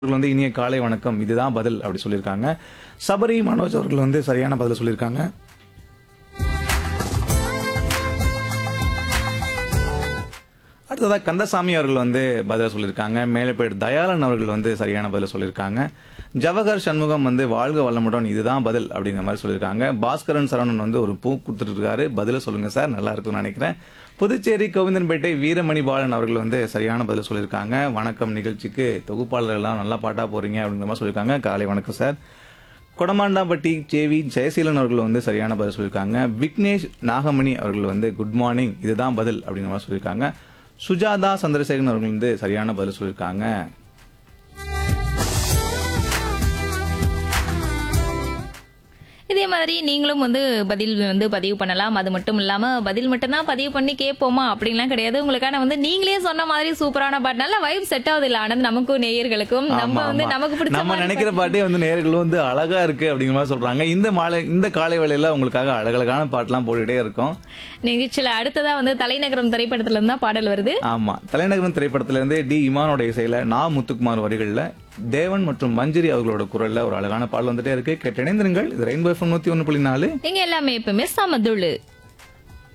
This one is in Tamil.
அவர்கள் வந்து இனிய காலை வணக்கம் இதுதான் பதில் அப்படி சொல்லியிருக்காங்க சபரி மனோஜ் அவர்கள் வந்து சரியான பதில் சொல்லியிருக்காங்க அடுத்ததா கந்தசாமி அவர்கள் வந்து பதில் சொல்லியிருக்காங்க மேலப்பேட் தயாளன் அவர்கள் வந்து சரியான பதில் சொல்லியிருக்காங்க ஜவஹர் சண்முகம் வந்து வாழ்க வளமுடன் இதுதான் பதில் அப்படிங்கிற மாதிரி சொல்லியிருக்காங்க பாஸ்கரன் சரவணன் வந்து ஒரு பூ கொடுத்துருக்காரு பதில சொல்லுங்க சார் நல்லா இருக்கும்னு நினைக்கிறேன் புதுச்சேரி கோவிந்தன்பேட்டை வீரமணி பாலன் அவர்கள் வந்து சரியான பதில் சொல்லியிருக்காங்க வணக்கம் நிகழ்ச்சிக்கு தொகுப்பாளர்கள் எல்லாம் நல்லா பாட்டா போறீங்க அப்படிங்கிற மாதிரி சொல்லியிருக்காங்க காலை வணக்கம் சார் கொடமாண்டாம்பட்டி ஜேவி ஜெயசீலன் அவர்கள் வந்து சரியான பதில் சொல்லியிருக்காங்க விக்னேஷ் நாகமணி அவர்கள் வந்து குட் மார்னிங் இதுதான் பதில் அப்படிங்கிற மாதிரி சொல்லியிருக்காங்க சுஜாதா சந்திரசேகரன் அவர்கள் வந்து சரியான பதில் சொல்லியிருக்காங்க இதே மாதிரி நீங்களும் வந்து பதில் வந்து பதிவு பண்ணலாம் அது மட்டும் இல்லாம பதில் மட்டும்தான் பதிவு பண்ணி கேட்போமா அப்படின்லாம் கிடையாது உங்களுக்கான வந்து நீங்களே சொன்ன மாதிரி சூப்பரான பாட்டு நல்ல வைப் செட் ஆகுது இல்ல ஆனந்த் நமக்கும் நேயர்களுக்கும் நம்ம ஆமா, வந்து ஆமா. நமக்கு பிடிச்ச நம்ம மாதிரி நினைக்கிற பாட்டே வந்து நேர்கள் வந்து அழகா இருக்கு அப்படிங்கிற மாதிரி சொல்றாங்க இந்த மாலை இந்த காலை வேளையில உங்களுக்காக அழகழகான பாட்டுலாம் போட்டுட்டே இருக்கும் நிகழ்ச்சியில அடுத்ததா வந்து தலைநகரம் திரைப்படத்துல இருந்து தான் பாடல் வருது ஆமா தலைநகரம் திரைப்படத்துல இருந்து டி இமானோட இசையில நா முத்துக்குமார் வரிகள்ல தேவன் மற்றும் மஞ்சரி அவர்களோட குரல்ல ஒரு அழகான பாடல் வந்துட்டே இருக்கு கேட்டு இணைந்திருங்கள் இது ரெயின்போ எஃப்எம் நூத்தி ஒன்னு புள்ளி நாலு எங்க எல்லாமே எப்பவுமே சமதுள்ளு